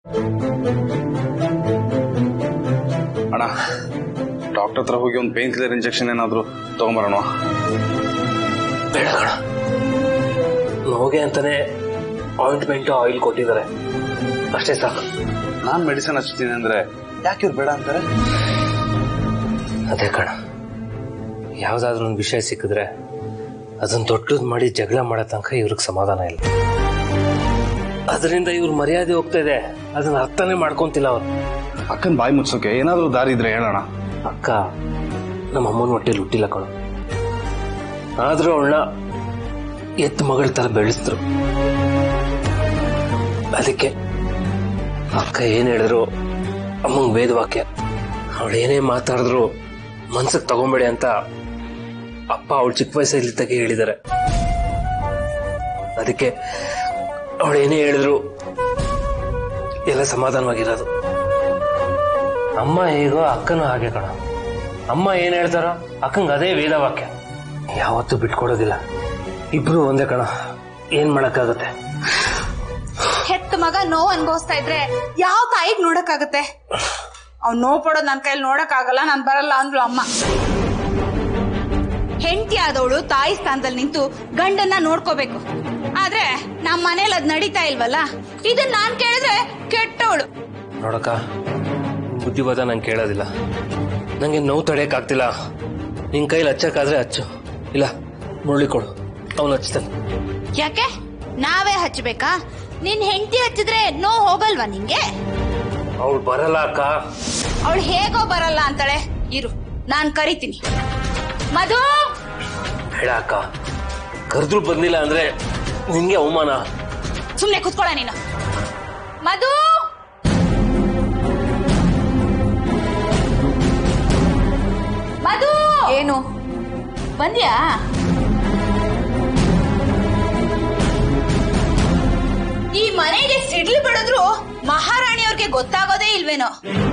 ಅಣ್ಣ ಡಾಕ್ಟರ್ ಹತ್ರ ಹೋಗಿ ಒಂದು ಪೇನ್ ಕಿಲ್ಲರ್ ಇಂಜೆಕ್ಷನ್ ಏನಾದ್ರು ತಗೊಂಬರೋಣ ಬೇಡ ಕಣ ನೋಗೆ ಅಂತಾನೆ ಆಯಿಂಟ್ಮೆಂಟ್ ಆಯಿಲ್ ಕೊಟ್ಟಿದ್ದಾರೆ ಅಷ್ಟೇ ಸಾಕು ನಾನ್ ಮೆಡಿಸಿನ್ ಹಚ್ತೀನಿ ಅಂದ್ರೆ ಯಾಕೆ ಇವ್ರು ಬೇಡ ಅಂತಾರೆ ಅದೇ ಕಣ ಯಾವ್ದಾದ್ರು ಒಂದು ವಿಷಯ ಸಿಕ್ಕಿದ್ರೆ ಅದನ್ನ ದೊಡ್ಡದು ಮಾಡಿ ಜಗಳ ಮಾಡೋ ತನಕ ಇವ್ರಿಗೆ ಸಮಾಧಾನ ಇಲ್ಲ ಅದರಿಂದ ಇವ್ರ ಮರ್ಯಾದೆ ಹೋಗ್ತಾ ಇದೆ ಅದನ್ನ ಅರ್ಥನೇ ಮಾಡ್ಕೊಂತಿಲ್ಲ ಅವ್ರು ಅಕ್ಕನ್ ಬಾಯಿ ಮುಚ್ಚೋಕೆ ಏನಾದ್ರೂ ದಾರಿ ಇದ್ರೆ ಹೇಳೋಣ ಅಕ್ಕ ನಮ್ಮ ಅಮ್ಮನ ಹೊಟ್ಟೆಲಿ ಹುಟ್ಟಿಲ್ಲ ಕಣ ಆದ್ರೂ ಅವಳನ್ನ ಎತ್ತ ಮಗಳ ತರ ಬೆಳೆಸಿದ್ರು ಅದಕ್ಕೆ ಅಕ್ಕ ಏನ್ ಹೇಳಿದ್ರು ಅಮ್ಮಂಗ್ ವೇದವಾಕ್ಯ ಅವಳು ಏನೇ ಮಾತಾಡಿದ್ರು ಮನ್ಸಕ್ ತಗೊಂಬೇಡಿ ಅಂತ ಅಪ್ಪ ಅವಳು ಚಿಕ್ಕ ವಯಸ್ಸಲ್ಲಿ ತೆಗೆ ಹೇಳಿದ್ದಾರೆ ಅದಕ್ಕೆ ಅವಳು ಏನೇ ಹೇಳಿದ್ರು ಎಲ್ಲ ಸಮಾಧಾನವಾಗಿರೋದು ಅಮ್ಮ ಹೇಗೋ ಅಕ್ಕನೂ ಹಾಗೆ ಕಣ ಅಮ್ಮ ಏನ್ ಹೇಳ್ತಾರೋ ಅಕ್ಕಂಗ ಅದೇ ವೇದವಾಕ್ಯ ಯಾವತ್ತೂ ಬಿಟ್ಕೊಡೋದಿಲ್ಲ ಇಬ್ರು ಒಂದೇ ಕಣ ಏನ್ ಮಾಡಕ್ಕಾಗತ್ತೆ ಹೆತ್ತ ಮಗ ನೋವು ಅನ್ಭವಿಸ್ತಾ ಇದ್ರೆ ಯಾವ ತಾಯಿಗ್ ನೋಡಕ್ಕಾಗತ್ತೆ ಅವ್ನ್ ನೋವು ಪಡೋದ್ ನನ್ ಕೈಲಿ ನೋಡಕ್ ಆಗಲ್ಲ ನಾನ್ ಬರಲ್ಲ ಅಂದ್ಲು ಅಮ್ಮ ಹೆಂಡತಿ ಆದವಳು ತಾಯಿ ಸ್ಥಾನದಲ್ಲಿ ನಿಂತು ಗಂಡನ್ನ ನೋಡ್ಕೋಬೇಕು ಆದ್ರೆ ನಮ್ ಮನೇಲಿ ಅದ್ ನಡೀತಾ ಇಲ್ವಲ್ಲ ಇದನ್ ನಾನ್ ಕೇಳಿದ್ರೆ ಕೆಟ್ಟವಳು ನೋಡಕ್ಕ ಬುದ್ಧಿವಾದ ನಂಗೆ ಕೇಳೋದಿಲ್ಲ ನಂಗೆ ನೋವು ತಡೆಯಕ್ಕಾಗ್ತಿಲ್ಲ ನಿನ್ ಕೈಲಿ ಹಚ್ಚಕ್ಕಾದ್ರೆ ಹಚ್ಚು ಇಲ್ಲ ಮುರಳಿ ಕೊಡು ಅವನು ಹಚ್ತಾನೆ ಯಾಕೆ ನಾವೇ ಹಚ್ಬೇಕಾ ನಿನ್ ಹೆಂಡತಿ ಹಚ್ಚಿದ್ರೆ ನೋವು ಹೋಗಲ್ವಾ ನಿಂಗೆ ಅವಳು ಬರಲ್ಲ ಅಕ್ಕ ಅವಳು ಹೇಗೋ ಬರಲ್ಲ ಅಂತಾಳೆ ಇರು ನಾನ್ ಕರಿತೀನಿ ಮಧು ಬೇಡ ಅಕ್ಕ ಕರೆದ್ರು ಬಂದಿಲ್ಲ ಅಂದ್ರೆ ನಿನ್ಗೆ ಅವಮಾನ ಸುಮ್ನೆ ಕುತ್ಕೊಳ ನೀನು ಮಧು ಮಧು ಏನು ಬಂದ್ಯಾ ಈ ಮನೆಗೆ ಸಿಡ್ಲು ಬಿಡಿದ್ರು ಮಹಾರಾಣಿಯವ್ರಿಗೆ ಗೊತ್ತಾಗೋದೇ ಇಲ್ವೇನೋ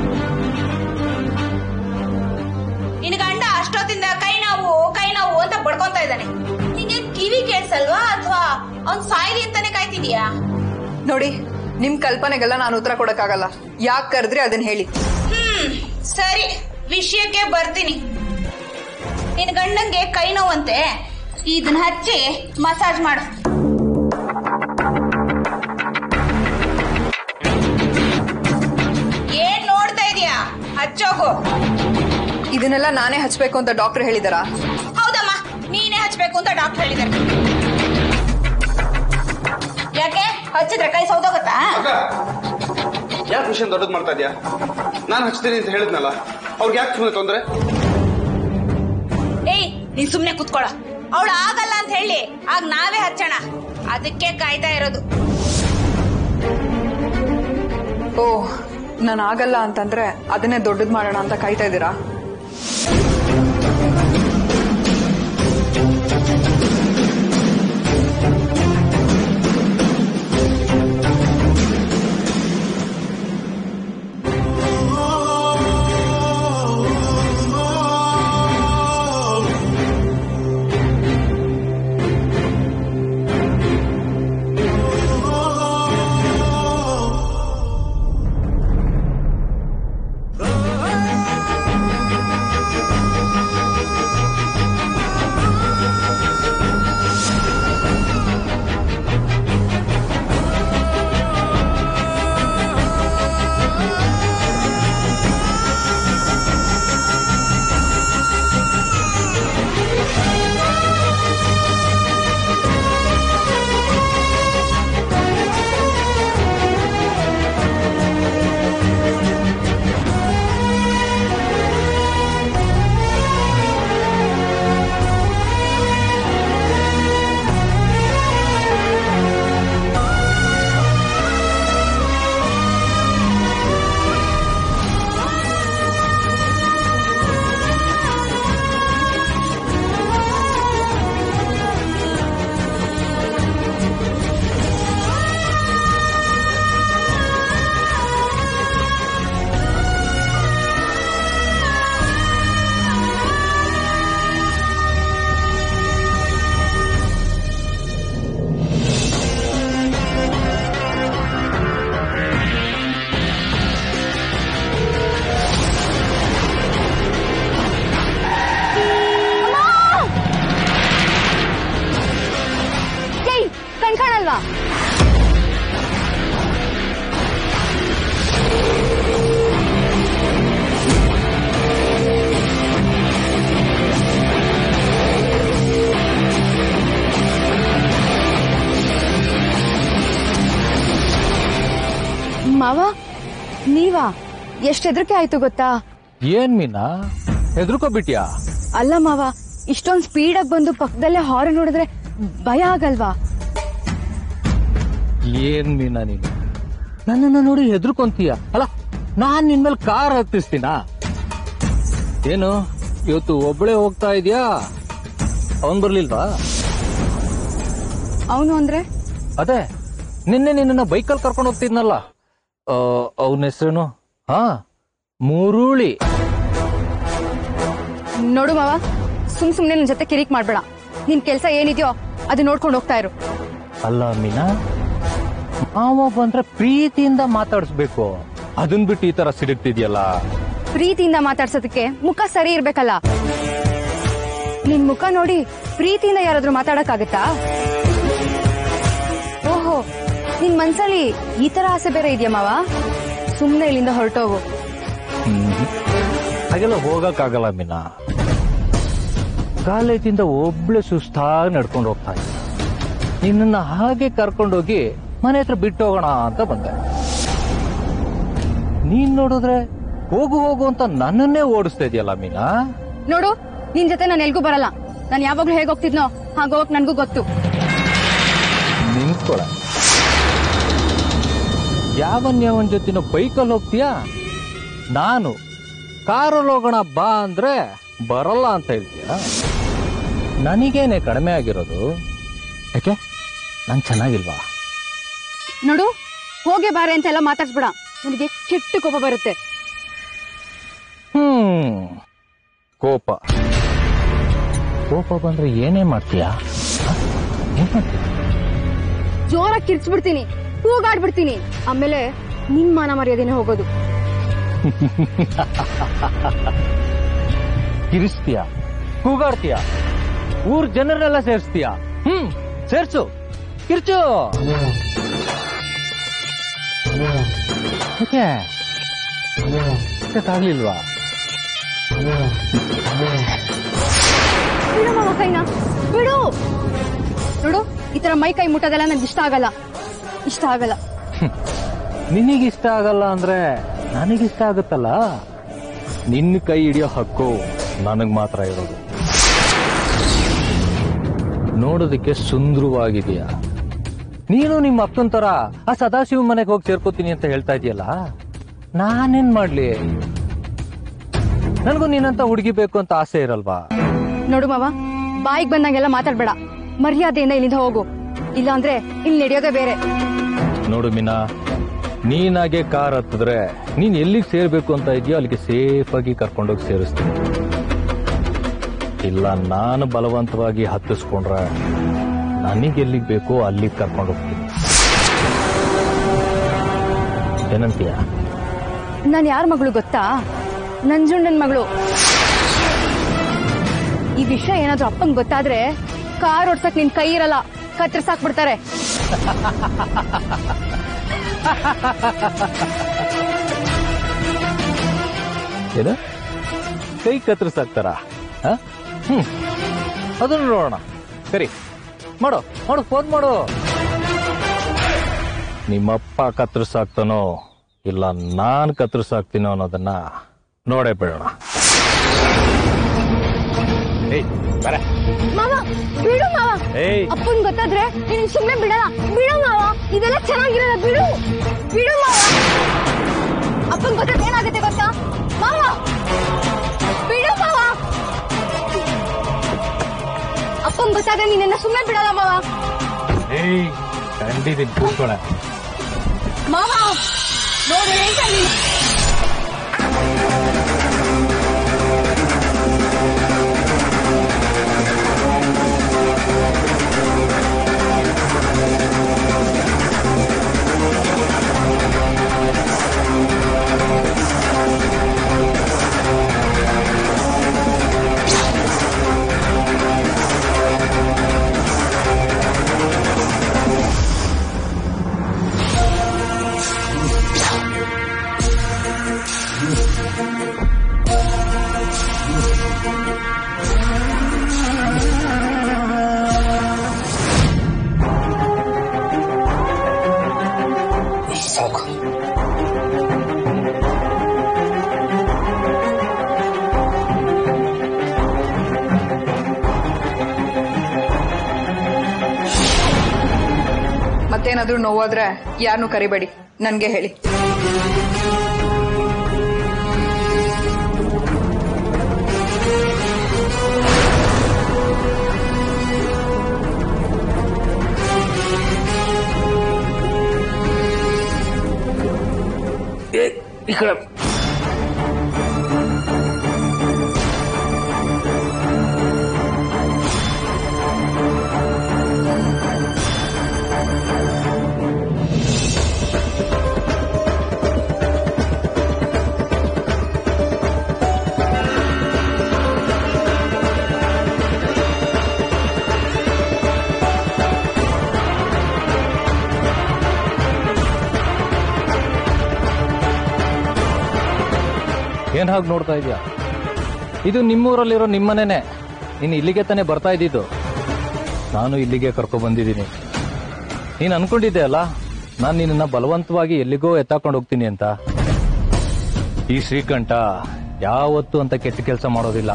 ನಿನ್ ಗಂಡ ಅಷ್ಟೊತ್ತಿಂದ ಕೈ ನೋವು ಕೈ ನೋವು ಅಂತ ಬಡ್ಕೊಂತ ಇದ್ದಾನೆ ನಿಂಗೇನ್ ಕಿವಿ ಕೇಳ್ಸಲ್ವಾ ಅಥವಾ ಅವ್ನ್ ಸಾಯ್ಲಿ ಅಂತಾನೆ ಕಾಯ್ತಿದ್ಯಾ ನೋಡಿ ನಿಮ್ ಕಲ್ಪನೆಗೆಲ್ಲ ನಾನು ಉತ್ತರ ಕೊಡಕ್ಕಾಗಲ್ಲ ಯಾಕೆ ಕರೆದ್ರಿ ಅದನ್ನ ಹೇಳಿ ಹ್ಮ್ ಸರಿ ವಿಷಯಕ್ಕೆ ಬರ್ತೀನಿ ನಿನ್ ಗಂಡಂಗೆ ಕೈ ನೋವಂತೆ ಇದನ್ನ ಹಚ್ಚಿ ಮಸಾಜ್ ಮಾಡು ಏನ್ ನೋಡ್ತಾ ಇದೀಯಾ ಹಚ್ಚೋಗು ಇದನ್ನೆಲ್ಲ ನಾನೇ ಹಚ್ಬೇಕು ಅಂತ ಡಾಕ್ಟರ್ ಹೇಳಿದಾರಾ ಹೌದಮ್ಮ ನೀನೇ ಹಚ್ಬೇಕು ಅಂತ ಡಾಕ್ಟರ್ ಹೇಳಿದ್ದಾರೆ ಯಾಕೆ ಹಚ್ಚಿದ್ರೆ ಕೈ ಸೌದೋಗತ್ತಾ ಯಾಕೆ ವಿಷಯ ದೊಡ್ಡದು ಮಾಡ್ತಾ ಇದ್ಯಾ ನಾನು ಹಚ್ತೀನಿ ಅಂತ ಹೇಳಿದ್ನಲ್ಲ ಅವ್ರಿಗೆ ಯಾಕೆ ಸುಮ್ಮನೆ ತೊಂದ್ರೆ ಏಯ್ ನೀನ್ ಸುಮ್ನೆ ಕುತ್ಕೊಳ ಅವಳು ಆಗಲ್ಲ ಅಂತ ಹೇಳಿ ಆಗ ನಾವೇ ಹಚ್ಚೋಣ ಅದಕ್ಕೆ ಕಾಯ್ತಾ ಇರೋದು ಓ ನಾನು ಆಗಲ್ಲ ಅಂತಂದ್ರೆ ಅದನ್ನೇ ದೊಡ್ಡದ್ ಮಾಡೋಣ ಅಂತ ಕಾಯ್ತಾ ಇದ್ದೀರಾ ಆಗಲ್ವಾ ಮಾವ ನೀವಾ ಎಷ್ಟ್ ಹೆದರಿಕೆ ಆಯ್ತು ಗೊತ್ತಾ ಏನ್ ಮೀನಾ ಹೆದರ್ಕೋಬಿಟ್ಯಾ ಅಲ್ಲ ಮಾವ ಇಷ್ಟೊಂದ್ ಸ್ಪೀಡ್ ಆಗಿ ಬಂದು ಪಕ್ಕದಲ್ಲೇ ಹಾರ ನೋಡಿದ್ರೆ ಭಯ ಆಗಲ್ವಾ ಏನ್ ಮೀನಾ ನೀನು ನನ್ನನ್ನ ನೋಡಿ ಹೆದರ್ಕೊಂತೀಯ ಅಲ್ಲ ನಾನ್ ನಿನ್ ಮೇಲೆ ಕಾರ್ ಹತ್ತಿಸ್ತೀನ ಏನು ಇವತ್ತು ಒಬ್ಳೆ ಹೋಗ್ತಾ ಇದೀಯಾ ಅವನ್ ಬರ್ಲಿಲ್ವಾ ಅವನು ಅಂದ್ರೆ ಅದೇ ನಿನ್ನೆ ನಿನ್ನ ಬೈಕಲ್ಲಿ ಕರ್ಕೊಂಡು ಹೋಗ್ತಿದ್ನಲ್ಲ ಅವನ ಹೆಸರೇನು ಹಾ ಮುರುಳಿ ನೋಡು ಮಾವ ಸುಮ್ ಸುಮ್ನೆ ನನ್ ಜೊತೆ ಕಿರಿಕ್ ಮಾಡ್ಬೇಡ ನಿನ್ ಕೆಲ್ಸ ಏನಿದ್ಯೋ ಅದು ನೋಡ್ಕೊಂಡು ಹೋಗ್ತಾ ಇರು ಅಲ್ಲ ಮೀನಾ ಮಾವ ಬಂದ್ರೆ ಪ್ರೀತಿಯಿಂದ ಮಾತಾಡಿಸ್ಬೇಕು ಅದನ್ ಬಿಟ್ಟು ಈ ತರ ಸಿಡುಕ್ತಿದ್ಯಲ್ಲ ಪ್ರೀತಿಯಿಂದ ಮಾತಾಡ್ಸೋದಕ್ಕೆ ಮುಖ ಸರಿ ಇರ್ಬೇಕಲ್ಲ ನಿನ್ ಮುಖ ನೋಡಿ ಪ್ರೀತಿಯಿಂದ ಯಾರಾದ್ರೂ ಮಾತಾಡಕ್ಕಾಗತ್ತಾ ಓಹೋ ನಿನ್ ಮನ್ಸಲ್ಲಿ ಈ ತರ ಆಸೆ ಬೇರೆ ಇದೆಯಾ ಮಾವ ಸುಮ್ನೆ ಇಲ್ಲಿಂದ ಹೊರಟೋಗು ಹ್ಮ್. ಹಾಗೆಲ್ಲ ಹೋಗಕ್ಕಾಗಲ್ಲ ಮೀನಾ ಕಾಲೇಜಿಂದ ಒಬ್ಳೆ ಸುಸ್ತಾಗಿ ನಡ್ಕೊಂಡು ಹೋಗ್ತಾ ಇದ್ದ ನಿನ್ನನ್ನ ಹಾಗೆ ಕರ್ಕೊಂಡೋಗಿ ಮನೆ ಹತ್ರ ಬಿಟ್ಟು ಹೋಗೋಣ ಅಂತ ಬಂದೆ ನೀನ್ ನೋಡಿದ್ರೆ ಹೋಗು ಹೋಗು ಅಂತ ನನ್ನನ್ನೇ ಓಡಿಸ್ತಾ ಇದೆಯಲ್ಲ ಮೀನಾ ನೋಡು ನಿನ್ ಜೊತೆ ನಾನು ಎಲ್ಗೂ ಬರಲ್ಲ ನಾನು ಯಾವಾಗ್ಲೂ ಹೇಗ್ ಹೋಗ್ತಿದ್ನೋ ಹಾಗ ಹೋಗಕ್ ನನ್ಗೂ ಗೊತ್ತು ನಿಂತ್ಕೊಳ ಯಾವನ್ ಯಾವನ್ ಜೊತಿನೋ ಬೈಕಲ್ಲಿ ಹೋಗ್ತೀಯಾ ನಾನು ಕಾರಲ್ಲಿ ಹೋಗೋಣ ಬಾ ಅಂದ್ರೆ ಬರಲ್ಲ ಅಂತ ಹೇಳ್ತೀಯ ನನಗೇನೆ ಕಡಿಮೆ ಆಗಿರೋದು ಯಾಕೆ ನಂಗೆ ಚೆನ್ನಾಗಿಲ್ವಾ ನೋಡು ಹೋಗೆ ಬಾರೆ ಅಂತೆಲ್ಲ ಮಾತಾಡ್ಸ್ಬೇಡ ನನಗೆ ಕೆಟ್ಟ ಕೋಪ ಬರುತ್ತೆ ಹ್ಮ್ ಕೋಪ ಕೋಪ ಬಂದ್ರೆ ಏನೇ ಮಾಡ್ತೀಯಾ ಹ? ಏನ್ ಮಾಡ್ತೀಯ ಜೋರಾಗಿ ಕಿರ್ಚ್ಬಿಡ್ತೀನಿ ಕೂಗಾಡ್ಬಿಡ್ತೀನಿ ಆಮೇಲೆ ನಿನ್ ಮಾನ ಮರ್ಯಾದೆನೆ ಹೋಗೋದು ಕಿರಿಸ್ತೀಯ ಕೂಗಾಡ್ತೀಯ ಊರ್ ಜನರನ್ನೆಲ್ಲ ಸೇರಿಸ್ತೀಯ ಹ್ಮ್ ಸೇರ್ಸು ಕಿರ್ಚು ಯಾಕೆ ಆಗ್ಲಿಲ್ವಾ ಬಿಡು ಮಾವ ಕೈನ ಬಿಡು ನೋಡು ಈ ತರ ಮೈ ಕೈ ಮುಟ್ಟೋದೆಲ್ಲ ನನ್ಗೆ ಇಷ್ಟ ಆಗಲ್ಲ ಇಷ್ಟ ಆಗಲ್ಲ ನಿನಗಿಷ್ಟ ಆಗಲ್ಲ ಅಂದ್ರೆ ನನಗಿಷ್ಟ ಆಗುತ್ತಲ್ಲ ನಿನ್ನ ಕೈ ಹಿಡಿಯೋ ಹಕ್ಕು ನನಗ್ ಮಾತ್ರ ಇರೋದು ನೋಡೋದಕ್ಕೆ ಸುಂದರವಾಗಿದೆಯಾ ನೀನು ನಿಮ್ಮ ಅಕ್ಕನ ತರ ಆ ಸದಾಶಿವ ಮನೆಗೆ ಹೋಗಿ ಸೇರ್ಕೋತೀನಿ ಅಂತ ಹೇಳ್ತಾ ಇದೆಯಲ್ಲ ನಾನೇನ್ ಮಾಡ್ಲಿ ನನಗೂ ನೀನಂತ ಹುಡುಗಿ ಬೇಕು ಅಂತ ಆಸೆ ಇರಲ್ವಾ ನೋಡು ಮಾವ ಬಾಯಿಗೆ ಬಂದಂಗೆಲ್ಲ ಮಾತಾಡ್ಬೇಡ ಮರ್ಯಾದೆಯಿಂದ ಇಲ್ಲಿಂದ ಹೋಗು ಇಲ್ಲ ಅಂದ್ರೆ ಇಲ್ಲಿ ನಡೆಯೋದೇ ಬೇರೆ ನೋಡು ಮೀನಾ ನೀನಾಗೆ ಕಾರ್ ಹತ್ತಿದ್ರೆ ನೀನ್ ಎಲ್ಲಿಗೆ ಸೇರ್ಬೇಕು ಅಂತ ಇದೆಯೋ ಅಲ್ಲಿಗೆ ಸೇಫ್ ಆಗಿ ಕರ್ಕೊಂಡೋಗಿ ಸೇರಿಸ್ತೀನಿ ಇಲ್ಲ ನಾನು ಬಲವಂತವಾಗಿ ಹತ್ತಿಸ್ಕೊಂಡ್ರೆ ನನಗೆ ಎಲ್ಲಿಗೆ ಬೇಕೋ ಅಲ್ಲಿಗೆ ಕರ್ಕೊಂಡು ಹೋಗ್ತೀನಿ ಏನಂತೀಯ ನಾನ್ ಯಾರ ಮಗಳು ಗೊತ್ತಾ ನಂಜುಂಡನ್ ಮಗಳು ಈ ವಿಷಯ ಏನಾದ್ರೂ ಅಪ್ಪಂಗ್ ಗೊತ್ತಾದ್ರೆ ಕಾರ್ ಓಡ್ಸಕ್ ನಿನ್ ಕೈ ಇರಲ್ಲ ಕತ್ತರಿಸಾಕ್ಬಿಡ್ತಾರೆ ಏನು ಕೈ ಕತ್ತರಿಸಾಕ್ತಾರ ಹ್ಮ್ ಅದನ್ನು ನೋಡೋಣ ಸರಿ ಮಾಡು ಮಾಡು ಫೋನ್ ಮಾಡು ನಿಮ್ಮಪ್ಪ ಕತ್ತರಿಸಾಕ್ತಾನೋ ಇಲ್ಲ ನಾನ್ ಕತ್ತರಿಸಾಕ್ತೀನೋ ಅನ್ನೋದನ್ನ ನೋಡೇ ಬಿಡೋಣ ಏಯ್ ಬರ ಮಾವ ಬಿಡು ಮಾವ ಏಯ್ ಅಪ್ಪನ್ ಗೊತ್ತಾದ್ರೆ ನೀನ್ ಸುಮ್ನೆ ಬಿಡಲ್ಲ ಬಿಡು ಮಾವ ಇದೆಲ್ಲ ಚೆನ್ನಾಗಿರಲ್ಲ ಬಿಡು ಬಿಡು ಮಾವ ಅಪ್ಪನ್ ಗೊತ್ತಾದ್ರೆ ಏನಾಗುತ್ತೆ ಗೊತ್ತಾ ಮಾವ ಬಿಡು ಮಾವ ಅಪ್ಪನ್ ಗೊತ್ತಾದ್ರೆ ನಿನ್ನ ಸುಮ್ನೆ ಬಿಡಲ್ಲ ಮಾವ ಏಯ್ ಕಂಡಿದ್ದೀನಿ ಕೂತ್ಕೊಳ ಮಾವ ನೋಡು ಹೇಳ್ತಾ ನೀನು ಮತ್ತೇನಾದ್ರೂ ನೋವಾದ್ರೆ ಯಾರನ್ನೂ ಕರಿಬೇಡಿ ನನ್ಗೆ ಹೇಳಿ ಏ, ಈ ಕಡೆ ಏನ್ ಹಾಗೆ ನೋಡ್ತಾ ಇದೀಯಾ ಇದು ನಿಮ್ಮೂರಲ್ಲಿರೋ ನಿಮ್ಮನೇನೆ ನೀನು ಇಲ್ಲಿಗೆ ತಾನೇ ಬರ್ತಾ ಇದ್ದಿದ್ದು ನಾನು ಇಲ್ಲಿಗೆ ಕರ್ಕೊ ಬಂದಿದ್ದೀನಿ ನೀನು ಅನ್ಕೊಂಡಿದ್ದೆ ಅಲ್ಲ ನಾನು ನಿನ್ನ ಬಲವಂತವಾಗಿ ಎಲ್ಲಿಗೋ ಎತ್ತಾಕೊಂಡು ಹೋಗ್ತೀನಿ ಅಂತ ಈ ಶ್ರೀಕಂಠ ಯಾವತ್ತು ಅಂತ ಕೆಟ್ಟ ಕೆಲಸ ಮಾಡೋದಿಲ್ಲ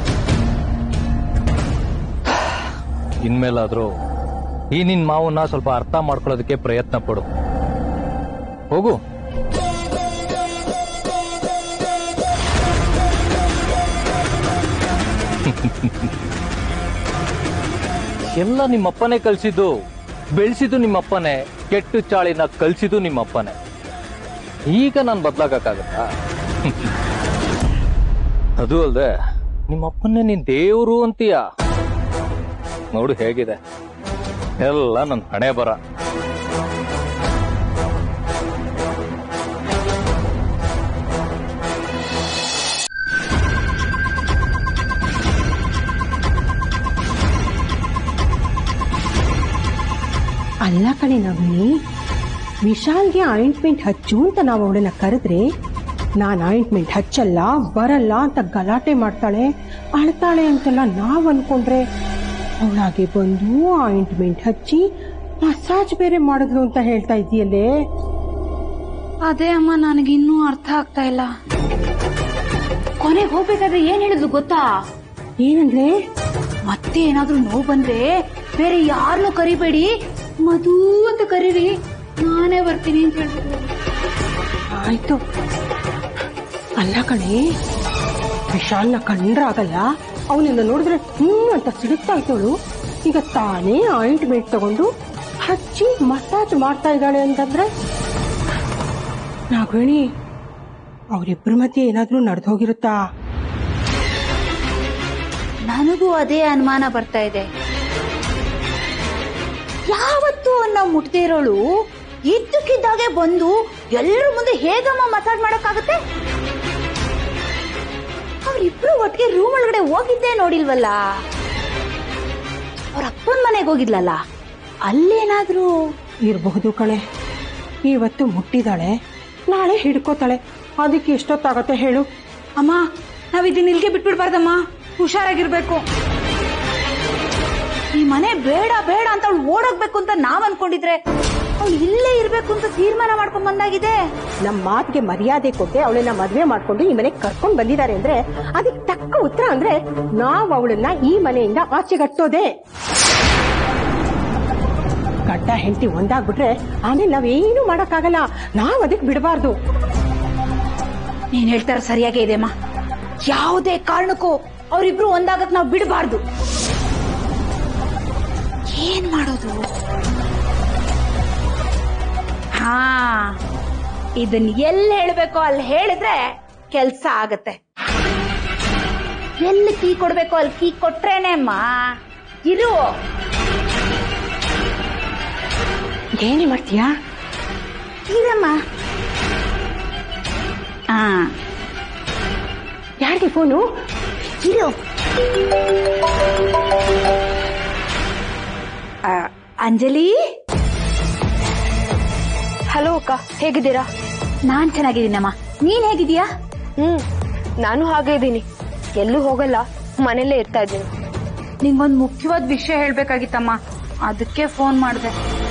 ಇನ್ಮೇಲಾದ್ರೂ ಈ ನಿನ್ ಮಾವನ್ನ ಸ್ವಲ್ಪ ಅರ್ಥ ಮಾಡ್ಕೊಳ್ಳೋದಕ್ಕೆ ಪ್ರಯತ್ನ ಪಡು ಹೋಗು ಎಲ್ಲ ನಿಮ್ಮಪ್ಪನೇ ಕಲ್ಸಿದ್ದು ಬೆಳೆಸಿದ್ದು ನಿಮ್ಮಪ್ಪನೇ ಕೆಟ್ಟು ಚಾಳಿನ ಕಲ್ಸಿದ್ದು ನಿಮ್ಮಪ್ಪನೇ ಈಗ ನಾನು ಬದ್ಲಾಗಕ್ಕಾಗತ್ತಾ ಅದು ಅಲ್ದೆ ನಿಮ್ಮಪ್ಪನ್ನೇ ನೀನ್ ದೇವ್ರು ಅಂತೀಯ ನೋಡು ಹೇಗಿದೆ ಎಲ್ಲ ನನ್ನ ಹಣೆ ಬರ ಅಲ್ಲ ಕಣೆ ನವನಿ ವಿಶಾಲ್ಗೆ ಆಯಿಂಟ್ಮೆಂಟ್ ಹಚ್ಚು ಅಂತ ನಾವು ಅವಳನ್ನ ಕರೆದ್ರೆ ನಾನು ಆಯಿಂಟ್ಮೆಂಟ್ ಹಚ್ಚಲ್ಲ ಬರಲ್ಲ ಅಂತ ಗಲಾಟೆ ಮಾಡ್ತಾಳೆ ಅಳ್ತಾಳೆ ಅಂತೆಲ್ಲ ನಾವ್ ಅನ್ಕೊಂಡ್ರೆ ಅವಳಾಗೆ ಬಂದು ಆಯಿಂಟ್ಮೆಂಟ್ ಹಚ್ಚಿ ಮಸಾಜ್ ಬೇರೆ ಮಾಡಿದ್ಲು ಅಂತ ಹೇಳ್ತಾ ಇದೆಯಲ್ಲೇ ಅದೇ ಅಮ್ಮ ನನಗಿನ್ನೂ ಅರ್ಥ ಆಗ್ತಾ ಇಲ್ಲ ಕೊನೆಗೆ ಹೋಗ್ಬೇಕಾದ್ರೆ ಏನ್ ಹೇಳಿದ್ಲು ಗೊತ್ತಾ ಏನಂದ್ರೆ ಮತ್ತೆ ಏನಾದ್ರೂ ನೋವು ಬಂದ್ರೆ ಬೇರೆ ಯಾರನ್ನೂ ಕರಿಬೇಡಿ ಮಧು ಅಂತ ಕರೀರಿ ನಾನೇ ಬರ್ತೀನಿ ಅಂತ ಹೇಳ್ತಿದ್ಲು ಆಯ್ತು ಅಲ್ಲ ಕಣೆ ವಿಶಾಲ್ನ ಕಂಡ್ರಾಗಲ್ಲ ಅವನಿಂದ ನೋಡಿದ್ರೆ ಹ್ಮ್ ಅಂತ ಸಿಡುತ್ತಾ ಇದ್ದವಳು ಈಗ ತಾನೇ ಆಯಿಂಟ್ಮೆಂಟ್ ತಗೊಂಡು ಹಚ್ಚಿ ಮಸಾಜ್ ಮಾಡ್ತಾ ಇದ್ದಾಳೆ ಅಂತಂದ್ರೆ ನಾಗವೇಣಿ ಅವರಿಬ್ಬರ ಮಧ್ಯೆ ಏನಾದ್ರೂ ನಡೆದು ಹೋಗಿರುತ್ತಾ ನನಗೂ ಅದೇ ಅನುಮಾನ ಬರ್ತಾ ಇದೆ ಯಾವತ್ತು ನಾವು ಮುಟ್ದೇ ಇರೋಳು ಇದ್ದಕ್ಕಿದ್ದಾಗೆ ಬಂದು ಎಲ್ಲರ ಮುಂದೆ ಹೇಗಮ್ಮ ಮಸಾಜ್ ಮಾಡಕ್ಕಾಗತ್ತೆ ಅವ್ರಿಬ್ರು ಒಟ್ಟಿಗೆ ರೂಮ್ ಒಳಗಡೆ ಹೋಗಿದ್ದೇ ನೋಡಿಲ್ವಲ್ಲ ಅವ್ರ ಅಪ್ಪನ ಮನೆಗೆ ಹೋಗಿದ್ಲಲ್ಲ ಅಲ್ಲೇನಾದ್ರೂ ಇರಬಹುದು ಕಣೆ ಇವತ್ತು ಮುಟ್ಟಿದಾಳೆ ನಾಳೆ ಹಿಡ್ಕೋತಾಳೆ ಅದಕ್ಕೆ ಎಷ್ಟೊತ್ತಾಗತ್ತೆ ಹೇಳು ಅಮ್ಮ ನಾವ್ ಇದನ್ನ ಇಲ್ಲಿಗೆ ಬಿಟ್ಬಿಡ್ಬಾರ್ದಮ್ಮ ಹುಷಾರಾಗಿರ್ಬೇಕು ಈ ಮನೆ ಬೇಡ ಬೇಡ ಅಂತ ಅವಳು ಓಡೋಗ್ಬೇಕು ಅಂತ ನಾವ್ ಅನ್ಕೊಂಡಿದ್ರೆ ಅವಳು ಇಲ್ಲೇ ಇರ್ಬೇಕು ಅಂತ ತೀರ್ಮಾನ ಮಾಡ್ಕೊಂಡ್ ಬಂದಾಗಿದೆ ನಮ್ಮ ಮಾತಿಗೆ ಮರ್ಯಾದೆ ಕೊಟ್ಟೆ ಅವಳನ್ನ ಮದ್ವೆ ಮಾಡ್ಕೊಂಡು ಈ ಮನೆಗೆ ಕರ್ಕೊಂಡ್ ಬಂದಿದ್ದಾರೆ ಅಂದ್ರೆ ಅದಕ್ಕೆ ತಕ್ಕ ಉತ್ತರ ಅಂದ್ರೆ ನಾವ್ ಅವಳನ್ನ ಈ ಮನೆಯಿಂದ ಆಚೆಗಟ್ಟೋದೆ ಗಡ್ಡ ಹೆಂಡತಿ ಒಂದಾಗ್ಬಿಟ್ರೆ ಆಮೇಲೆ ನಾವೇನು ಮಾಡಕ್ಕಾಗಲ್ಲ ನಾವ್ ಅದಕ್ಕೆ ಬಿಡಬಾರ್ದು ನೀನ್ ಹೇಳ್ತಾರ ಸರಿಯಾಗೇ ಇದೆ ಅಮ್ಮ ಯಾವುದೇ ಕಾರಣಕ್ಕೂ ಅವರಿಬ್ರು ಒಂದಾಗಕ್ ನಾವ್ ಬಿಡಬಾರ್ದು ಏನ್ ಮಾಡೋದು ಹಾ ಇದನ್ ಎಲ್ಲಿ ಹೇಳ್ಬೇಕೋ ಅಲ್ಲಿ ಹೇಳಿದ್ರೆ ಕೆಲ್ಸ ಆಗತ್ತೆ ಎಲ್ಲಿ ಕೀ ಕೊಡ್ಬೇಕೋ ಅಲ್ಲಿ ಕೀ ಕೊಟ್ರೇನೆ ಅಮ್ಮ ಇರು ಏನೇ ಮಾಡ್ತೀಯಾ ಇರಮ್ಮ ಹಾ ಯಾರಿಗೆ ಫೋನು ಇರು ಆ, ಅಂಜಲಿ ಹಲೋ ಅಕ್ಕ ಹೇಗಿದ್ದೀರಾ ನಾನ್ ಚೆನ್ನಾಗಿದ್ದೀನಮ್ಮ ನೀನ್ ಹೇಗಿದೀಯಾ ಹ್ಮ್ ನಾನು ಹಾಗೆ ಇದ್ದೀನಿ ಎಲ್ಲೂ ಹೋಗಲ್ಲ ಮನೇಲೇ ಇರ್ತಾ ಇದ್ದೀನಿ ನಿಂಗೊಂದ್ ಮುಖ್ಯವಾದ ವಿಷಯ ಹೇಳ್ಬೇಕಾಗಿತ್ತಮ್ಮ ಅದಕ್ಕೆ ಫೋನ್ ಮಾಡಿದೆ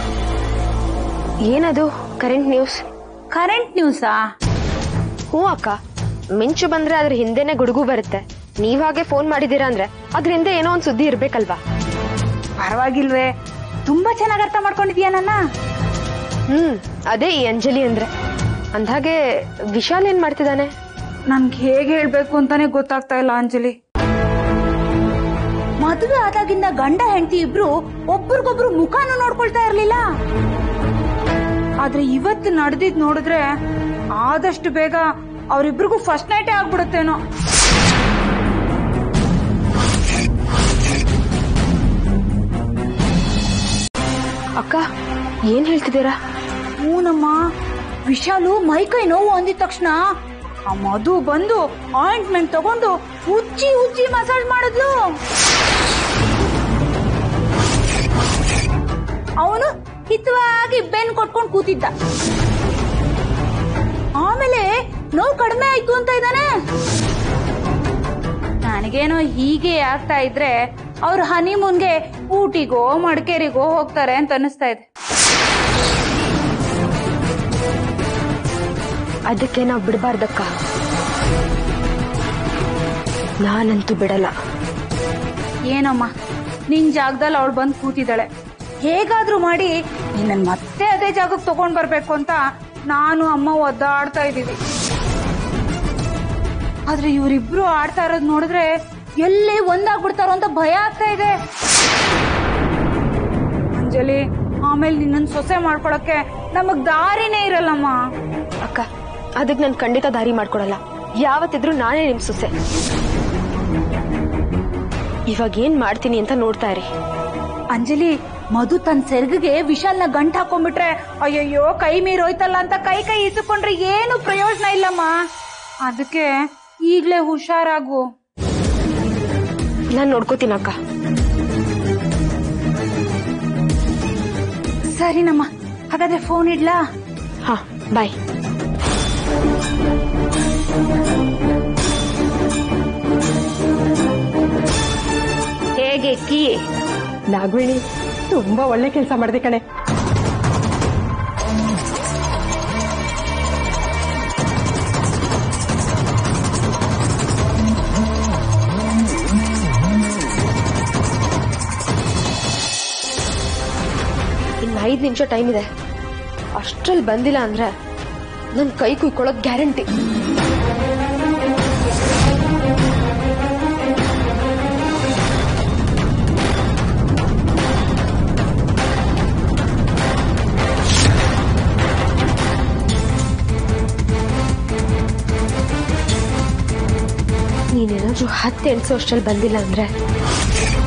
ಏನದು ಕರೆಂಟ್ ನ್ಯೂಸ್ ಕರೆಂಟ್ ನ್ಯೂಸಾ ಹ್ಞೂ ಅಕ್ಕ ಮಿಂಚು ಬಂದ್ರೆ ಅದ್ರ ಹಿಂದೆನೆ ಗುಡುಗು ಬರುತ್ತೆ ನೀವ್ ಹಾಗೆ ಫೋನ್ ಮಾಡಿದೀರಾ ಅಂದ್ರೆ ಅದ್ರ ಹಿಂದೆ ಏನೋ ಒಂದ್ ಸುದ್ದಿ ಇರ್ಬೇಕಲ್ವಾ ಪರವಾಗಿಲ್ವೇ ತುಂಬಾ ಚೆನ್ನಾಗಿ ಅರ್ಥ ಮಾಡ್ಕೊಂಡಿದ್ಯಾ ನನ್ನ ಹ್ಮ್ ಅದೇ ಈ ಅಂಜಲಿ ಅಂದ್ರೆ ಅಂದ್ಹಾಗೆ ವಿಶಾಲ್ ಏನ್ ಮಾಡ್ತಿದ್ದಾನೆ ನನ್ಗೆ ಹೇಗೆ ಹೇಳ್ಬೇಕು ಅಂತಾನೆ ಗೊತ್ತಾಗ್ತಾ ಇಲ್ಲ ಅಂಜಲಿ ಮದುವೆ ಆದಾಗಿಂದ ಗಂಡ ಹೆಂಡತಿ ಇಬ್ರು ಒಬ್ರಿಗೊಬ್ರು ಮುಖಾನು ನೋಡ್ಕೊಳ್ತಾ ಇರ್ಲಿಲ್ಲ ಆದ್ರೆ ಇವತ್ತು ನಡೆದಿದ್ ನೋಡಿದ್ರೆ ಆದಷ್ಟು ಬೇಗ ಅವರಿಬ್ರಿಗೂ ಫಸ್ಟ್ ನೈಟೇ ಆಗ್ಬಿಡುತ್ತೇನೋ ಅಕ್ಕ ಏನ್ ಹೇಳ್ತಿದ್ದೀರಾ ಹೂನಮ್ಮ ವಿಶಾಲು ಮೈಕೈ ನೋವು ಅಂದಿದ ತಕ್ಷಣ ಆ ಮಧು ಬಂದು ಆಯಿಂಟ್ಮೆಂಟ್ ತಗೊಂಡು ಉಜ್ಜಿ ಉಜ್ಜಿ ಮಸಾಜ್ ಮಾಡಿದ್ಲು ಅವನು ಹಿತವಾಗಿ ಬೆನ್ ಕೊಟ್ಕೊಂಡು ಕೂತಿದ್ದ ಆಮೇಲೆ ನೋವು ಕಡಿಮೆ ಆಯ್ತು ಅಂತ ಇದ್ದಾನೆ ನನಗೇನೋ ಹೀಗೆ ಆಗ್ತಾ ಇದ್ರೆ ಅವ್ರ ಹನಿಮೂನ್ಗೆ ಊಟಿಗೋ ಮಡಿಕೇರಿಗೋ ಹೋಗ್ತಾರೆ ಅಂತ ಅನಿಸ್ತಾ ಇದೆ ಅದಕ್ಕೆ ನಾವ್ ಬಿಡಬಾರ್ದಕ್ಕ ನಾನಂತೂ ಬಿಡಲ್ಲ ಏನಮ್ಮ ನಿನ್ ಜಾಗದಲ್ಲಿ ಅವಳು ಬಂದು ಕೂತಿದ್ದಾಳೆ ಹೇಗಾದ್ರೂ ಮಾಡಿ ನಿನ್ನ ಮತ್ತೆ ಅದೇ ಜಾಗಕ್ಕೆ ತಗೊಂಡ್ ಬರ್ಬೇಕು ಅಂತ ನಾನು ಅಮ್ಮ ಒದ್ದಾಡ್ತಾ ಇದೀವಿ ಆದ್ರೆ ಇವರಿಬ್ರು ಆಡ್ತಾ ಇರೋದ್ ನೋಡಿದ್ರೆ ಎಲ್ಲಿ ಒಂದಾಗ್ಬಿಡ್ತಾರೋ ಅಂತ ಭಯ ಆಗ್ತಾ ಇದೆ ಅಂಜಲಿ ಆಮೇಲೆ ನಿನ್ನನ್ ಸೊಸೆ ಮಾಡ್ಕೊಳಕ್ಕೆ ನಮಗ್ ದಾರಿನೇ ಇರಲ್ಲಮ್ಮ ಅಕ್ಕ ಅದಕ್ಕೆ ನಾನು ಖಂಡಿತ ದಾರಿ ಮಾಡ್ಕೊಡಲ್ಲ ಯಾವತ್ತಿದ್ರು ನಾನೇ ನಿಮ್ ಸೊಸೆ ಇವಾಗ ಏನ್ ಮಾಡ್ತೀನಿ ಅಂತ ನೋಡ್ತಾ ಇರಿ ಅಂಜಲಿ ಮಧು ತನ್ನ ಸೆರ್ಗಿಗೆ ವಿಶಾಲ್ನ ಗಂಟ್ ಹಾಕೊಂಡ್ಬಿಟ್ರೆ ಅಯ್ಯಯ್ಯೋ ಕೈ ಮೀರೋಯ್ತಲ್ಲ ಅಂತ ಕೈ ಕೈ ಇಸುಕೊಂಡ್ರೆ ಏನು ಪ್ರಯೋಜನ ಇಲ್ಲಮ್ಮ ಅದಕ್ಕೆ ಈಗ್ಲೇ ಹುಷಾರಾಗು ನಾನ್ ನೋಡ್ಕೋತೀನಿ ಅಕ್ಕ ಸರಿನಮ್ಮ ಹಾಗಾದ್ರೆ ಫೋನ್ ಇಡ್ಲಾ ಹಾ ಬಾಯ್ ಹೇಗೆ ಕೀ ನಾಗವೇಣಿ ತುಂಬಾ ಒಳ್ಳೆ ಕೆಲಸ ಮಾಡಿದೆ ಕಣೆ ಇನ್ನು ಐದು ನಿಮಿಷ ಟೈಮ್ ಇದೆ ಅಷ್ಟ್ರಲ್ಲಿ ಬಂದಿಲ್ಲ ಅಂದ್ರೆ ನನ್ ಕೈ ಕುಯ್ಕೊಳ್ಳೋದ್ ಗ್ಯಾರಂಟಿ ನೀನೇನಾದ್ರೂ ಹತ್ತು ಎಣ್ಸೋ ಅಷ್ಟ್ರಲ್ಲಿ ಬಂದಿಲ್ಲ ಅಂದ್ರೆ